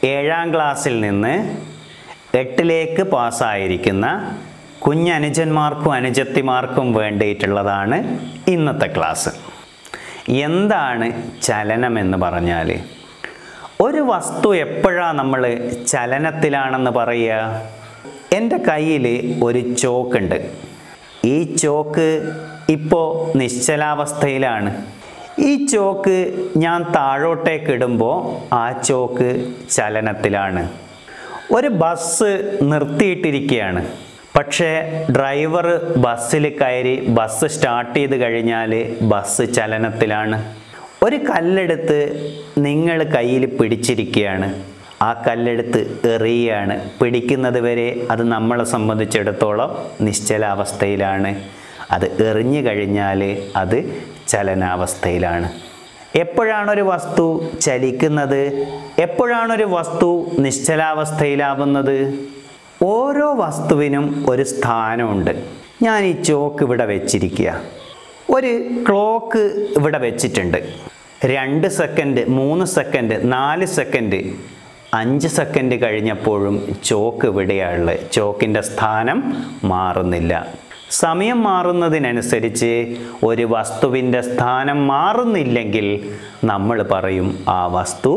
ഏഴാം ക്ലാസ്സിൽ നിന്ന് എട്ടിലേക്ക് പാസ്സായിരിക്കുന്ന കുഞ്ഞനുജന്മാർക്കും അനുജത്തിമാർക്കും വേണ്ടിയിട്ടുള്ളതാണ് ഇന്നത്തെ ക്ലാസ് എന്താണ് ചലനം എന്ന് പറഞ്ഞാൽ ഒരു വസ്തു എപ്പോഴാണ് നമ്മൾ ചലനത്തിലാണെന്ന് പറയുക എൻ്റെ കയ്യിൽ ഒരു ചോക്കുണ്ട് ഈ ചോക്ക് ഇപ്പോൾ നിശ്ചലാവസ്ഥയിലാണ് ഈ ചോക്ക് ഞാൻ താഴോട്ടേക്ക് ഇടുമ്പോൾ ആ ചോക്ക് ചലനത്തിലാണ് ഒരു ബസ് നിർത്തിയിട്ടിരിക്കുകയാണ് പക്ഷേ ഡ്രൈവർ ബസ്സിൽ കയറി ബസ് സ്റ്റാർട്ട് ചെയ്ത് കഴിഞ്ഞാൽ ബസ് ചലനത്തിലാണ് ഒരു കല്ലെടുത്ത് നിങ്ങൾ കയ്യിൽ പിടിച്ചിരിക്കുകയാണ് ആ കല്ലെടുത്ത് എറിയുകയാണ് പിടിക്കുന്നത് വരെ അത് നമ്മളെ സംബന്ധിച്ചിടത്തോളം നിശ്ചലാവസ്ഥയിലാണ് അത് എറിഞ്ഞു കഴിഞ്ഞാൽ അത് ചലനാവസ്ഥയിലാണ് എപ്പോഴാണൊരു വസ്തു ചലിക്കുന്നത് എപ്പോഴാണൊരു വസ്തു നിശ്ചലാവസ്ഥയിലാവുന്നത് ഓരോ വസ്തുവിനും ഒരു സ്ഥാനമുണ്ട് ഞാൻ ഈ ചോക്ക് ഇവിടെ വെച്ചിരിക്കുക ഒരു ക്ലോക്ക് ഇവിടെ വെച്ചിട്ടുണ്ട് രണ്ട് സെക്കൻഡ് മൂന്ന് സെക്കൻഡ് നാല് സെക്കൻഡ് അഞ്ച് സെക്കൻഡ് കഴിഞ്ഞപ്പോഴും ചോക്ക് ഇവിടെയാണുള്ളത് ചോക്കിൻ്റെ സ്ഥാനം മാറുന്നില്ല സമയം മാറുന്നതിനനുസരിച്ച് ഒരു വസ്തുവിൻ്റെ സ്ഥാനം മാറുന്നില്ലെങ്കിൽ നമ്മൾ പറയും ആ വസ്തു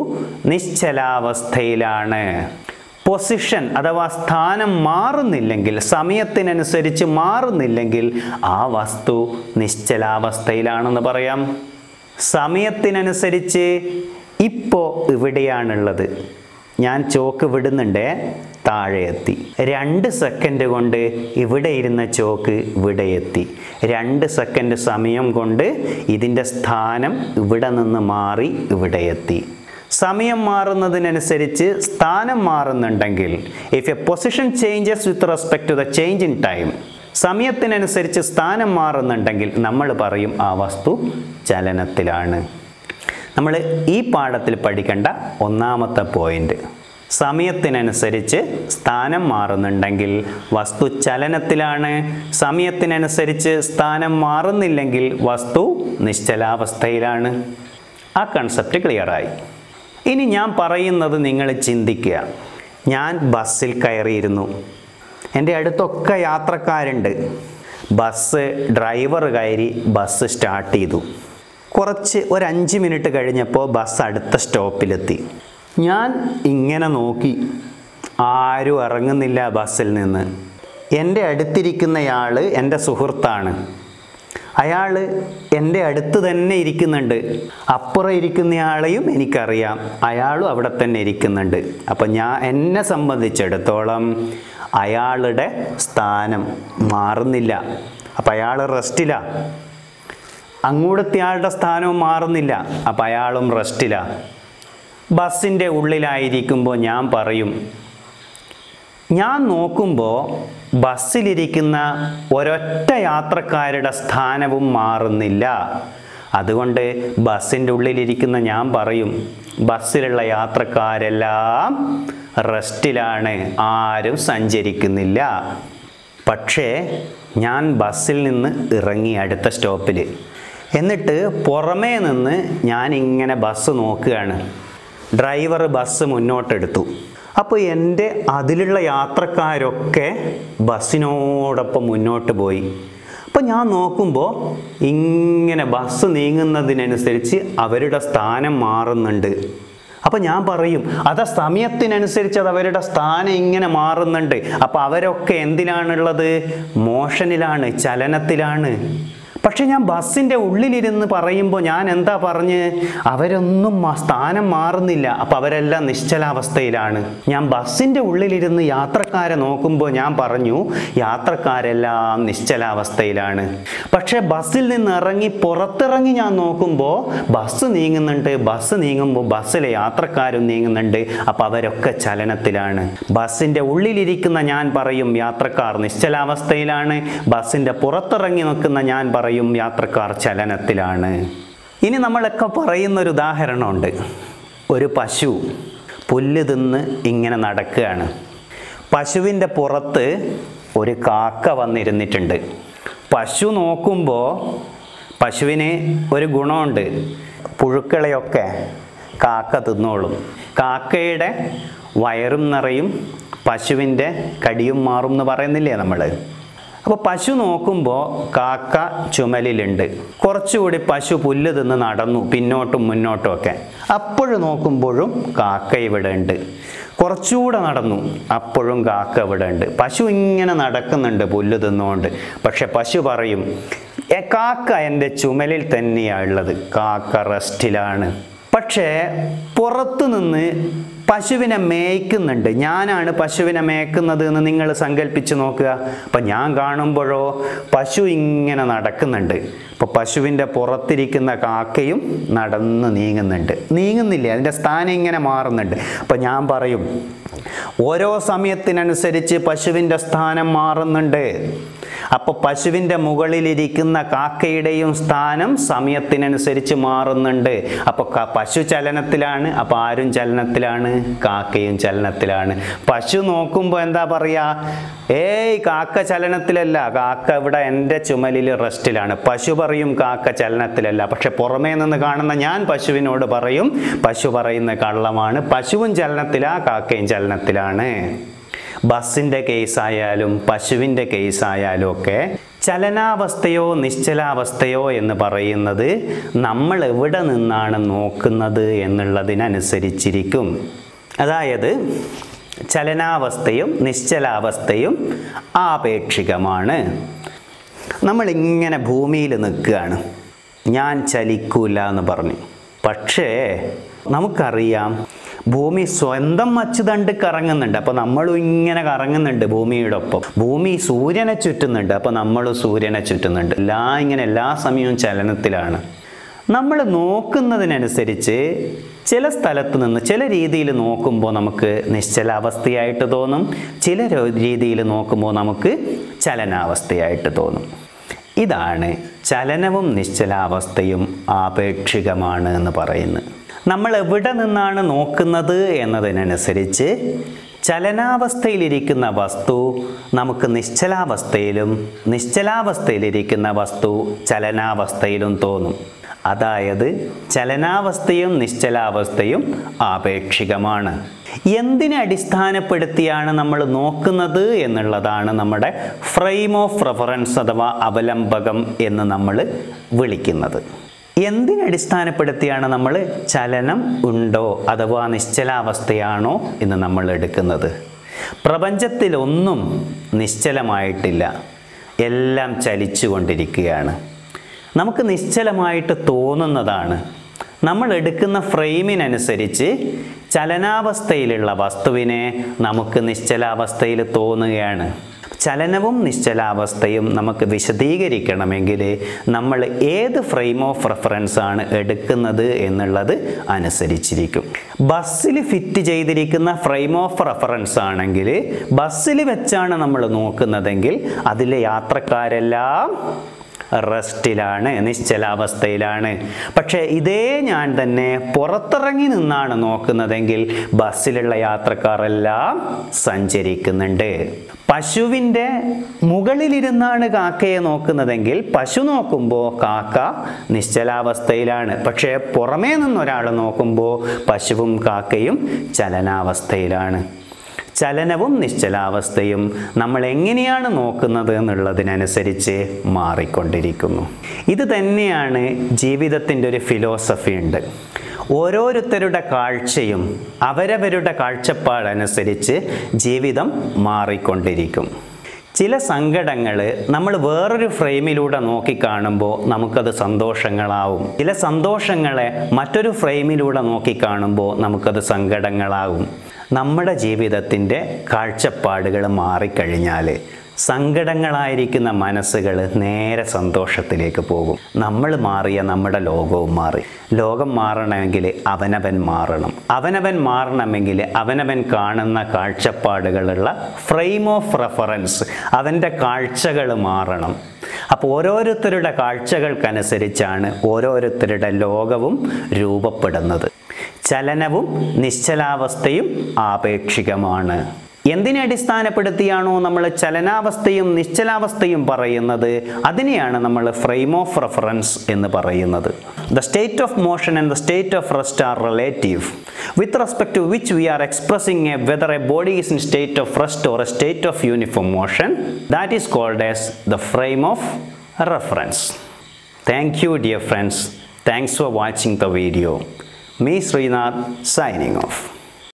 നിശ്ചലാവസ്ഥയിലാണ് പൊസിഷൻ അഥവാ സ്ഥാനം മാറുന്നില്ലെങ്കിൽ സമയത്തിനനുസരിച്ച് മാറുന്നില്ലെങ്കിൽ ആ വസ്തു നിശ്ചലാവസ്ഥയിലാണെന്ന് പറയാം സമയത്തിനനുസരിച്ച് ഇപ്പോൾ ഇവിടെയാണുള്ളത് ഞാൻ ചോക്ക് വിടുന്നുണ്ടേ താഴെ എത്തി രണ്ട് സെക്കൻഡ് കൊണ്ട് ഇവിടെ ഇരുന്ന ചോക്ക് ഇവിടെ എത്തി രണ്ട് സെക്കൻഡ് സമയം കൊണ്ട് ഇതിൻ്റെ സ്ഥാനം ഇവിടെ നിന്ന് മാറി ഇവിടെ എത്തി സമയം മാറുന്നതിനനുസരിച്ച് സ്ഥാനം മാറുന്നുണ്ടെങ്കിൽ if a position changes with respect to the change in time സമയത്തിനനുസരിച്ച് സ്ഥാനം മാറുന്നുണ്ടെങ്കിൽ നമ്മൾ പറയും ആ വസ്തു ചലനത്തിലാണ് നമ്മൾ ഈ പാഠത്തിൽ പഠിക്കേണ്ട ഒന്നാമത്തെ പോയിന്റ് സമയത്തിനനുസരിച്ച് സ്ഥാനം മാറുന്നുണ്ടെങ്കിൽ വസ്തു ചലനത്തിലാണ് സമയത്തിനനുസരിച്ച് സ്ഥാനം മാറുന്നില്ലെങ്കിൽ വസ്തു നിശ്ചലാവസ്ഥയിലാണ് ആ കൺസെപ്റ്റ് ക്ലിയറായി ഇനി ഞാൻ പറയുന്നത് നിങ്ങൾ ചിന്തിക്കുക ഞാൻ ബസ്സിൽ കയറിയിരുന്നു എൻ്റെ അടുത്തൊക്കെ യാത്രക്കാരുണ്ട് ബസ് ഡ്രൈവർ കയറി ബസ് സ്റ്റാർട്ട് ചെയ്തു കുറച്ച് ഒരു അഞ്ച് മിനിറ്റ് കഴിഞ്ഞപ്പോൾ ബസ് അടുത്ത സ്റ്റോപ്പിലെത്തി ഞാൻ ഇങ്ങനെ നോക്കി ആരും ഇറങ്ങുന്നില്ല ബസ്സിൽ നിന്ന് എൻ്റെ അടുത്തിരിക്കുന്നയാൾ എൻ്റെ സുഹൃത്താണ് അയാൾ എൻ്റെ അടുത്ത് തന്നെ ഇരിക്കുന്നുണ്ട് അപ്പുറം ഇരിക്കുന്നയാളെയും എനിക്കറിയാം അയാളും അവിടെ തന്നെ ഇരിക്കുന്നുണ്ട് അപ്പം ഞാൻ എന്നെ സംബന്ധിച്ചിടത്തോളം അയാളുടെ സ്ഥാനം മാറുന്നില്ല അപ്പം അയാൾ റെസ്റ്റിലാണ് അങ്ങോട്ടത്തെ ആളുടെ സ്ഥാനവും മാറുന്നില്ല അപ്പം അയാളും റെസ്റ്റിലാണ് ബസ്സിൻ്റെ ഉള്ളിലായിരിക്കുമ്പോൾ ഞാൻ പറയും ഞാൻ നോക്കുമ്പോൾ ബസ്സിലിരിക്കുന്ന ഒരൊറ്റ യാത്രക്കാരുടെ സ്ഥാനവും മാറുന്നില്ല അതുകൊണ്ട് ബസ്സിൻ്റെ ഉള്ളിലിരിക്കുന്ന ഞാൻ പറയും ബസ്സിലുള്ള യാത്രക്കാരെല്ലാം റെസ്റ്റിലാണ് ആരും സഞ്ചരിക്കുന്നില്ല പക്ഷേ ഞാൻ ബസ്സിൽ നിന്ന് ഇറങ്ങി അടുത്ത സ്റ്റോപ്പിൽ എന്നിട്ട് പുറമേ നിന്ന് ഞാൻ ഇങ്ങനെ ബസ് നോക്കുകയാണ് ഡ്രൈവർ ബസ് മുന്നോട്ടെടുത്തു അപ്പോൾ എൻ്റെ അതിലുള്ള യാത്രക്കാരൊക്കെ ബസ്സിനോടൊപ്പം മുന്നോട്ട് പോയി അപ്പോൾ ഞാൻ നോക്കുമ്പോൾ ഇങ്ങനെ ബസ് നീങ്ങുന്നതിനനുസരിച്ച് അവരുടെ സ്ഥാനം മാറുന്നുണ്ട് അപ്പോൾ ഞാൻ പറയും അത് സമയത്തിനനുസരിച്ച് അത് അവരുടെ സ്ഥാനം ഇങ്ങനെ മാറുന്നുണ്ട് അപ്പോൾ അവരൊക്കെ എന്തിലാണുള്ളത് മോഷനിലാണ് ചലനത്തിലാണ് പക്ഷെ ഞാൻ ബസ്സിൻ്റെ ഉള്ളിലിരുന്ന് പറയുമ്പോൾ ഞാൻ എന്താ പറഞ്ഞ് അവരൊന്നും മ- സ്ഥാനം മാറുന്നില്ല അപ്പോൾ അവരെല്ലാം നിശ്ചലാവസ്ഥയിലാണ് ഞാൻ ബസ്സിൻ്റെ ഉള്ളിലിരുന്ന് യാത്രക്കാരെ നോക്കുമ്പോൾ ഞാൻ പറഞ്ഞു യാത്രക്കാരെല്ലാം നിശ്ചലാവസ്ഥയിലാണ് പക്ഷേ ബസ്സിൽ നിന്ന് ഇറങ്ങി പുറത്തിറങ്ങി ഞാൻ നോക്കുമ്പോൾ ബസ് നീങ്ങുന്നുണ്ട് ബസ് നീങ്ങുമ്പോൾ ബസ്സിലെ യാത്രക്കാരും നീങ്ങുന്നുണ്ട് അപ്പോൾ അവരൊക്കെ ചലനത്തിലാണ് ബസ്സിൻ്റെ ഉള്ളിലിരിക്കുന്ന ഞാൻ പറയും യാത്രക്കാർ നിശ്ചലാവസ്ഥയിലാണ് ബസ്സിൻ്റെ പുറത്തിറങ്ങി നിൽക്കുന്ന ഞാൻ പറയും യാത്രക്കാർ ചലനത്തിലാണ് ഇനി നമ്മളൊക്കെ പറയുന്ന ഒരു ഉദാഹരണമുണ്ട് ഒരു പശു പുല്ല് തിന്ന് ഇങ്ങനെ നടക്കുകയാണ് പശുവിൻ്റെ പുറത്ത് ഒരു കാക്ക വന്നിരുന്നിട്ടുണ്ട് പശു നോക്കുമ്പോൾ പശുവിന് ഒരു ഗുണമുണ്ട് പുഴുക്കളെയൊക്കെ കാക്ക തിന്നോളും കാക്കയുടെ വയറും നിറയും പശുവിൻ്റെ കടിയും മാറും എന്ന് പറയുന്നില്ലേ നമ്മൾ അപ്പോൾ പശു നോക്കുമ്പോൾ കാക്ക ചുമലിലുണ്ട് കുറച്ചുകൂടി പശു പുല്ല് തിന്ന് നടന്നു പിന്നോട്ടും മുന്നോട്ടും ഒക്കെ അപ്പോഴും നോക്കുമ്പോഴും കാക്ക ഇവിടെ ഉണ്ട് കുറച്ചുകൂടെ നടന്നു അപ്പോഴും കാക്ക ഇവിടെ ഉണ്ട് പശു ഇങ്ങനെ നടക്കുന്നുണ്ട് പുല്ല് തിന്നുകൊണ്ട് പക്ഷെ പശു പറയും "എ, കാക്ക എൻ്റെ ചുമലിൽ തന്നെയാണ് ഉള്ളത് കാക്ക റെസ്റ്റിലാണ് പക്ഷേ പുറത്തു നിന്ന് പശുവിനെ മേയ്ക്കുന്നുണ്ട് ഞാനാണ് പശുവിനെ മേയ്ക്കുന്നത് എന്ന് നിങ്ങൾ സങ്കല്പിച്ച് നോക്കുക അപ്പം ഞാൻ കാണുമ്പോഴോ പശു ഇങ്ങനെ നടക്കുന്നുണ്ട് അപ്പോൾ പശുവിൻ്റെ പുറത്തിരിക്കുന്ന കാക്കയും നടന്ന് നീങ്ങുന്നുണ്ട് നീങ്ങുന്നില്ല അതിൻ്റെ സ്ഥാനം ഇങ്ങനെ മാറുന്നുണ്ട് അപ്പം ഞാൻ പറയും ഓരോ സമയത്തിനനുസരിച്ച് പശുവിൻ്റെ സ്ഥാനം മാറുന്നുണ്ട് അപ്പോൾ പശുവിൻ്റെ മുകളിലിരിക്കുന്ന കാക്കയുടെയും സ്ഥാനം സമയത്തിനനുസരിച്ച് മാറുന്നുണ്ട് അപ്പോൾ ക- പശു ചലനത്തിലാണ് അപ്പോൾ ആരും ചലനത്തിലാണ് കാക്കയും ചലനത്തിലാണ് പശു നോക്കുമ്പോൾ എന്താ പറയുക ഏയ് കാക്ക ചലനത്തിലല്ല കാക്ക ഇവിടെ എൻ്റെ ചുമലിൽ റെസ്റ്റിലാണ് പശു പറയും കാക്ക ചലനത്തിലല്ല പക്ഷെ പുറമേ നിന്ന് കാണുന്ന ഞാൻ പശുവിനോട് പറയും പശു പറയുന്ന കള്ളമാണ് പശുവും ചലനത്തിലാ കാക്കയും ചലനത്തിലാണ് ബസ്സിൻ്റെ കേസായാലും പശുവിൻ്റെ കേസായാലും ഒക്കെ ചലനാവസ്ഥയോ നിശ്ചലാവസ്ഥയോ എന്ന് പറയുന്നത് നമ്മൾ എവിടെ നിന്നാണ് നോക്കുന്നത് എന്നുള്ളതിനനുസരിച്ചിരിക്കും അതായത് ചലനാവസ്ഥയും നിശ്ചലാവസ്ഥയും ആപേക്ഷികമാണ് നമ്മളിങ്ങനെ ഭൂമിയിൽ നിൽക്കുകയാണ് ഞാൻ ചലിക്കൂല എന്ന് പറഞ്ഞു പക്ഷേ നമുക്കറിയാം ഭൂമി സ്വന്തം മച്ചുതണ്ട് കറങ്ങുന്നുണ്ട് അപ്പോൾ നമ്മളും ഇങ്ങനെ കറങ്ങുന്നുണ്ട് ഭൂമിയുടെ ഒപ്പം ഭൂമി സൂര്യനെ ചുറ്റുന്നുണ്ട് അപ്പോൾ നമ്മളും സൂര്യനെ ചുറ്റുന്നുണ്ട് എല്ലാ ഇങ്ങനെ എല്ലാ സമയവും ചലനത്തിലാണ് നമ്മൾ നോക്കുന്നതിനനുസരിച്ച് ചില സ്ഥലത്ത് നിന്ന് ചില രീതിയിൽ നോക്കുമ്പോൾ നമുക്ക് നിശ്ചലാവസ്ഥയായിട്ട് തോന്നും ചില രോ- രീതിയിൽ നോക്കുമ്പോൾ നമുക്ക് ചലനാവസ്ഥയായിട്ട് തോന്നും ഇതാണ് ചലനവും നിശ്ചലാവസ്ഥയും ആപേക്ഷികമാണ് എന്ന് പറയുന്നത് നമ്മൾ എവിടെ നിന്നാണ് നോക്കുന്നത് എന്നതിനനുസരിച്ച് ചലനാവസ്ഥയിലിരിക്കുന്ന വസ്തു നമുക്ക് നിശ്ചലാവസ്ഥയിലും നിശ്ചലാവസ്ഥയിലിരിക്കുന്ന വസ്തു ചലനാവസ്ഥയിലും തോന്നും അതായത് ചലനാവസ്ഥയും നിശ്ചലാവസ്ഥയും ആപേക്ഷികമാണ് എന്തിനെ അടിസ്ഥാനപ്പെടുത്തിയാണ് നമ്മൾ നോക്കുന്നത് എന്നുള്ളതാണ് നമ്മുടെ ഫ്രെയിം ഓഫ് റെഫറൻസ് അഥവാ അവലംബകം എന്ന് നമ്മൾ വിളിക്കുന്നത് എന്തിനെ അടിസ്ഥാനപ്പെടുത്തിയാണ് നമ്മൾ ചലനം ഉണ്ടോ അഥവാ നിശ്ചലാവസ്ഥയാണോ എന്ന് നമ്മൾ എടുക്കുന്നത് പ്രപഞ്ചത്തിലൊന്നും നിശ്ചലമായിട്ടില്ല എല്ലാം ചലിച്ചുകൊണ്ടിരിക്കുകയാണ് നമുക്ക് നിശ്ചലമായിട്ട് തോന്നുന്നതാണ് നമ്മൾ എടുക്കുന്ന ഫ്രെയിമിനനുസരിച്ച് ചലനാവസ്ഥയിലുള്ള വസ്തുവിനെ നമുക്ക് നിശ്ചലാവസ്ഥയിൽ തോന്നുകയാണ് ചലനവും നിശ്ചലാവസ്ഥയും നമുക്ക് വിശദീകരിക്കണമെങ്കിൽ നമ്മൾ ഏത് ഫ്രെയിം ഓഫ് റെഫറൻസ് ആണ് എടുക്കുന്നത് എന്നുള്ളത് അനുസരിച്ചിരിക്കും ബസ്സിൽ ഫിറ്റ് ചെയ്തിരിക്കുന്ന ഫ്രെയിം ഓഫ് റെഫറൻസ് ആണെങ്കിൽ ബസ്സിൽ വെച്ചാണ് നമ്മൾ നോക്കുന്നതെങ്കിൽ അതിലെ യാത്രക്കാരെല്ലാം റെസ്റ്റിലാണ് നിശ്ചലാവസ്ഥയിലാണ് പക്ഷേ ഇതേ ഞാൻ തന്നെ പുറത്തിറങ്ങി നിന്നാണ് നോക്കുന്നതെങ്കിൽ ബസ്സിലുള്ള യാത്രക്കാരെല്ലാം സഞ്ചരിക്കുന്നുണ്ട് പശുവിൻ്റെ മുകളിലിരുന്നാണ് കാക്കയെ നോക്കുന്നതെങ്കിൽ പശു നോക്കുമ്പോൾ കാക്ക നിശ്ചലാവസ്ഥയിലാണ് പക്ഷേ പുറമേ നിന്നൊരാൾ നോക്കുമ്പോൾ പശുവും കാക്കയും ചലനാവസ്ഥയിലാണ് ചലനവും നിശ്ചലാവസ്ഥയും നമ്മൾ എങ്ങനെയാണ് നോക്കുന്നത് എന്നുള്ളതിനനുസരിച്ച് മാറിക്കൊണ്ടിരിക്കുന്നു ഇത് തന്നെയാണ് ജീവിതത്തിൻ്റെ ഒരു ഫിലോസഫി ഉണ്ട് ഓരോരുത്തരുടെ കാഴ്ചയും അവരവരുടെ കാഴ്ചപ്പാടനുസരിച്ച് ജീവിതം മാറിക്കൊണ്ടിരിക്കും ചില സങ്കടങ്ങൾ നമ്മൾ വേറൊരു ഫ്രെയിമിലൂടെ നോക്കിക്കാണുമ്പോൾ നമുക്കത് സന്തോഷങ്ങളാവും ചില സന്തോഷങ്ങളെ മറ്റൊരു ഫ്രെയിമിലൂടെ നോക്കിക്കാണുമ്പോൾ നമുക്കത് സങ്കടങ്ങളാവും നമ്മുടെ ജീവിതത്തിൻ്റെ കാഴ്ചപ്പാടുകൾ മാറിക്കഴിഞ്ഞാൽ സങ്കടങ്ങളായിരിക്കുന്ന മനസ്സുകൾ നേരെ സന്തോഷത്തിലേക്ക് പോകും നമ്മൾ മാറിയ നമ്മുടെ ലോകവും മാറി ലോകം മാറണമെങ്കിൽ അവനവൻ മാറണം അവനവൻ മാറണമെങ്കിൽ അവനവൻ കാണുന്ന കാഴ്ചപ്പാടുകളുള്ള ഫ്രെയിം ഓഫ് റെഫറൻസ് അവൻ്റെ കാഴ്ചകൾ മാറണം അപ്പോൾ ഓരോരുത്തരുടെ കാഴ്ചകൾക്കനുസരിച്ചാണ് ഓരോരുത്തരുടെ ലോകവും രൂപപ്പെടുന്നത് ചലനവും നിശ്ചലാവസ്ഥയും ആപേക്ഷികമാണ് എന്തിനെ അടിസ്ഥാനപ്പെടുത്തിയാണോ നമ്മൾ ചലനാവസ്ഥയും നിശ്ചലാവസ്ഥയും പറയുന്നത് അതിനെയാണ് നമ്മൾ ഫ്രെയിം ഓഫ് റെഫറൻസ് എന്ന് പറയുന്നത് the state of motion and the state of rest are relative with respect to which we are expressing a whether a body is in state of rest or a state of uniform motion that is called as the frame of reference. Thank you, dear friends. Thanks for watching the video. Me, Srinath, signing off.